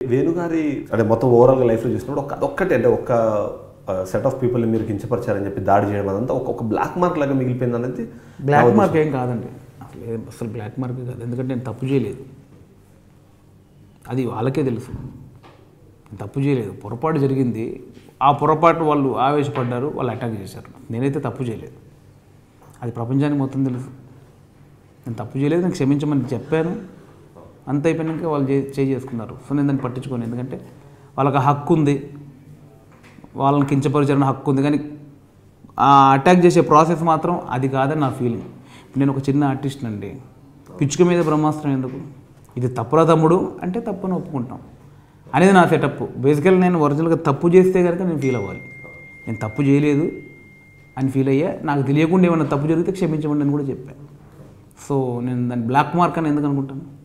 వేణుగారి అంటే మొత్తం ఓవరాల్గా లైఫ్లో చూసినప్పుడు ఒక ఒక్కటే అంటే ఒక సెట్ ఆఫ్ పీపుల్ని మీరు కించపరిచారని చెప్పి దాడి చేయడం అదంతా ఒక ఒక బ్లాక్ మార్క్ లాగా మిగిలిపోయింది అనేది బ్లాక్ మార్క్ ఏం కాదండి అసలు ఏం- అసలు బ్లాక్ మార్క్ కాదు ఎందుకంటే నేను తప్పు చేయలేదు అది వాళ్ళకే తెలుసు నేను తప్పు చేయలేదు పొరపాటు జరిగింది ఆ పొరపాటు వాళ్ళు ఆవేశపడ్డారు వాళ్ళు అటాక్ చేశారు నేనైతే తప్పు చేయలేదు అది ప్రపంచానికి మొత్తం తెలుసు నేను తప్పు చేయలేదు నేను క్షమించమని చెప్పాను అంత అయిపోయినాక వాళ్ళు చే చేయి చేసుకున్నారు సో నేను దాన్ని పట్టించుకోను ఎందుకంటే వాళ్ళకి ఆ హక్కు ఉంది వాళ్ళని కించపరిచారని హక్కు ఉంది కానీ ఆ అటాక్ చేసే ప్రాసెస్ మాత్రం అది కాదని నా ఫీలింగ్ నేను ఒక చిన్న ఆర్టిస్ట్ అండి పిచ్చుక మీద బ్రహ్మాస్త్రం ఎందుకు ఇది తప్పురా తమ్ముడు అంటే తప్పుని ఒప్పుకుంటాం అనేది నా సెటప్ బేసికల్ నేను ఒరిజినల్గా తప్పు చేస్తే కనుక నేను ఫీల్ అవ్వాలి నేను తప్పు చేయలేదు అని ఫీల్ అయ్యా నాకు తెలియకుండా ఏమైనా తప్పు జరిగితే క్షమించమండి అని కూడా చెప్పాను సో నేను దాన్ని బ్లాక్ మార్క్ అని ఎందుకు అనుకుంటాను